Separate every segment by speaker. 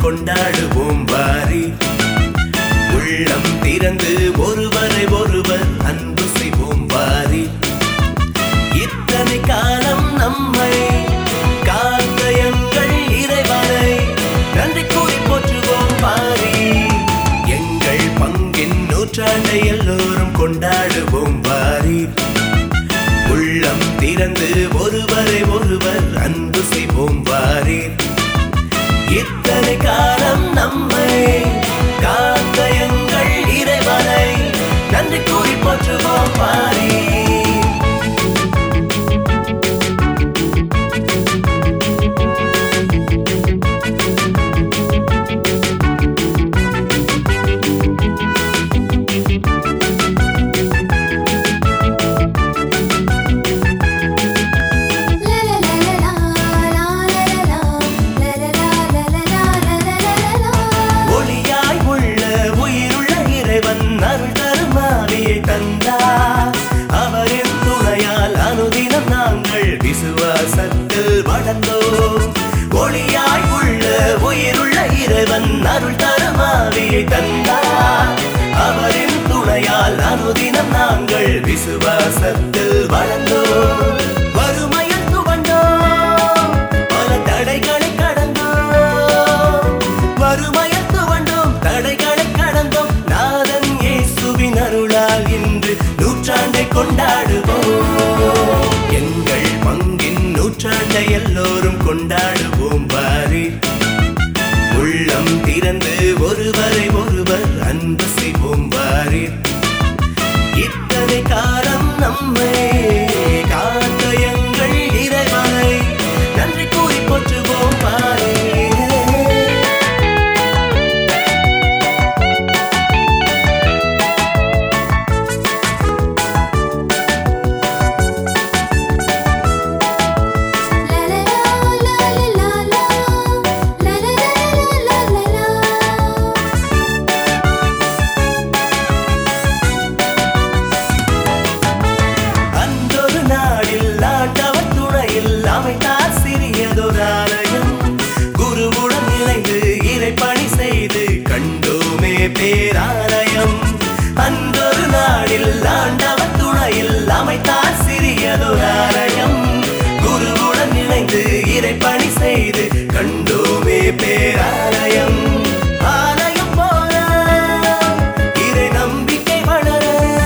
Speaker 1: கொண்டாடுவோம் வாரி உள்ளம் திறந்து ஒருவரை ஒருவர் அன்பு செய்வோம் வாரி இத்தனை காலம் நம்மை காத்த எங்கள் இறைவனை நன்றி கூறி போற்றுவோம் பாரி எங்கள் பங்கின் நூற்றாண்டை எல்லோரும் கொண்டாடுவோம் வாரி உள்ளம் திறந்து ஒருவரை ஒருவர் அன்பு செய்வோம் வாரி இத்தனை காலம் நம்மை காத்த எங்கள் இறைவனை நன்றி கூறி போற்றுவோம் பாரி ஒளியாய் உள்ள உயிருள்ள இறைவன் அருள் தருமாவியை தந்தார் அவரின் துணையால் அனுதினம் நாங்கள் விசுவாசத்தில் வளர்ந்தோம் ஒளியாய் உள்ள உயிருள்ள இறைவன் அருள் தருமாவியை தந்தார் அவரின் துணையால் அனுதினம் நாங்கள் விசுவாசத்தில் வளர்ந்தோம் வறுமையில் துவண்டோம் பல தடைகளை கடந்தோம் வறுமையில் துவண்டோம் தடைகளை கடந்தோம் நாதன் இயேசுவின் அருளால் இன்று நூற்றாண்டை கொண்டாடுவோம் எங்கள் பங்கின் நூற்றாண்டை எல்லோரும் கொண்டாடுவோம் பாரி உள்ளம் திறந்து ஒருவரை ஒருவர் அன்பு செய்வோம் வாரி இத்தனை காலம் நம்மை காத்த எங்கள் இறைவனை நன்றி கூறி போற்றுவோம் பாரு அன்றொரு நாளில் ஆண்டவர் துணையில் அமைத்தார் சிறியதொரு ஆலயம் குருவுடன் இணைந்து இறைப்பணி செய்து கண்டோமே பேராலயம் அன்றொரு நாளில் ஆண்டவர் துணையில் அமைத்தார் சிறியதொரு ஆலயம் குருவுடன் இணைந்து இறைப்பணி செய்து கண்டோமே பேராலயம் ஆலயம் போல இறை நம்பிக்கை வளர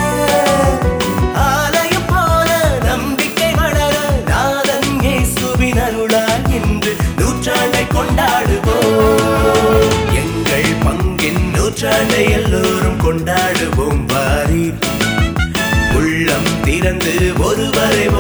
Speaker 1: ஆலயம் போல நம்பிக்கை வளர நாதன் இயேசுவின் அருளால் இன்று நூற்றாண்டை கொண்டாடுவோம் எங்கள் பங்கின் நூற்றாண்டை எல்லோரும் கொண்டாடுவோம் வாரி உள்ளம் திறந்து ஒருவரை